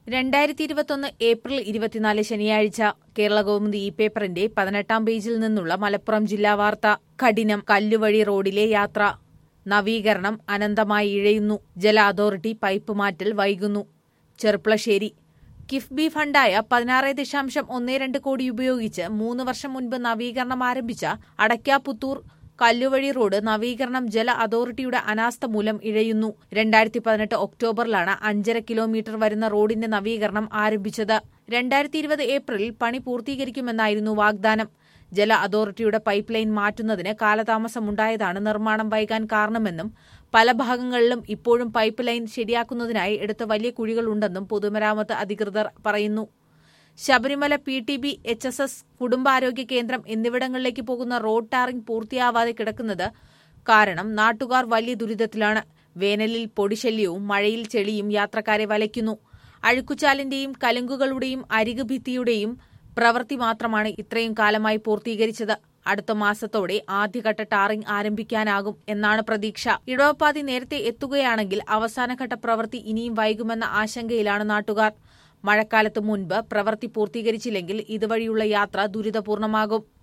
രണ്ടായിരത്തി ഇരുപത്തൊന്ന് ഏപ്രിൽ ഇരുപത്തിനാല് ശനിയാഴ്ച കേരള കൗമുദി ഇ പേപ്പറിന്റെ പതിനെട്ടാം പേജിൽ നിന്നുള്ള മലപ്പുറം ജില്ലാ വാർത്ത കഠിനം കല്ലുവഴി റോഡിലെ യാത്ര നവീകരണം അനന്തമായി ഇഴയുന്നു ജല അതോറിറ്റി പൈപ്പ് മാറ്റൽ വൈകുന്നു ചെർപ്പളശ്ശേരി കിഫ്ബി ഫണ്ടായ പതിനാറ് ദശാംശം ഒന്ന് രണ്ട് കോടി ഉപയോഗിച്ച് മൂന്ന് വർഷം മുൻപ് നവീകരണം ആരംഭിച്ച അടയ്ക്കാപുത്തൂർ കല്ലുവഴി റോഡ് നവീകരണം ജല അതോറിറ്റിയുടെ അനാസ്ഥ മൂലം ഇഴയുന്നു രണ്ടായിരത്തി പതിനെട്ട് ഒക്ടോബറിലാണ് അഞ്ചര കിലോമീറ്റർ വരുന്ന റോഡിന്റെ നവീകരണം ആരംഭിച്ചത് രണ്ടായിരത്തി ഇരുപത് ഏപ്രിലിൽ പണി പൂർത്തീകരിക്കുമെന്നായിരുന്നു വാഗ്ദാനം ജല അതോറിറ്റിയുടെ പൈപ്പ് ലൈൻ മാറ്റുന്നതിന് കാലതാമസമുണ്ടായതാണ് നിർമ്മാണം വൈകാൻ കാരണമെന്നും പല ഭാഗങ്ങളിലും ഇപ്പോഴും പൈപ്പ് ലൈൻ ശരിയാക്കുന്നതിനായി എടുത്ത വലിയ കുഴികളുണ്ടെന്നും പൊതുമരാമത്ത് അധികൃതർ പറയുന്നു Sabarimala P T B H S S കുടുംബാരോഗ്യ കേന്ദ്രം എന്നിവിടങ്ങളിലേക്ക് പോകുന്ന റോഡ് ടാറിംഗ് പൂർത്തിയാവാതെ കിടക്കുന്നത് കാരണം നാട്ടുകാർ വലിയ ദുരിതത്തിലാണ് വേനലിൽ പൊടിശല്യവും മഴയിൽ ചെളിയും യാത്രക്കാരെ വലയ്ക്കുന്നു അഴുക്കുചാലിന്റെയും കലുങ്കുകളുടെയും അരികു ഭിത്തിയുടെയും പ്രവൃത്തി മാത്രമാണ് ഇത്രയും കാലമായി പൂർത്തീകരിച്ചത് അടുത്ത മാസത്തോടെ ആദ്യഘട്ട ടാറിംഗ് ആരംഭിക്കാനാകും എന്നാണ് പ്രതീക്ഷ ഇടവപ്പാതി നേരത്തെ എത്തുകയാണെങ്കിൽ അവസാനഘട്ട പ്രവൃത്തി ഇനിയും വൈകുമെന്ന ആശങ്കയിലാണ് നാട്ടുകാർ മഴക്കാലത്ത് മുൻപ് പ്രവൃത്തി പൂർത്തീകരിച്ചില്ലെങ്കിൽ ഇതുവഴിയുള്ള യാത്ര ദുരിതപൂർണമാകും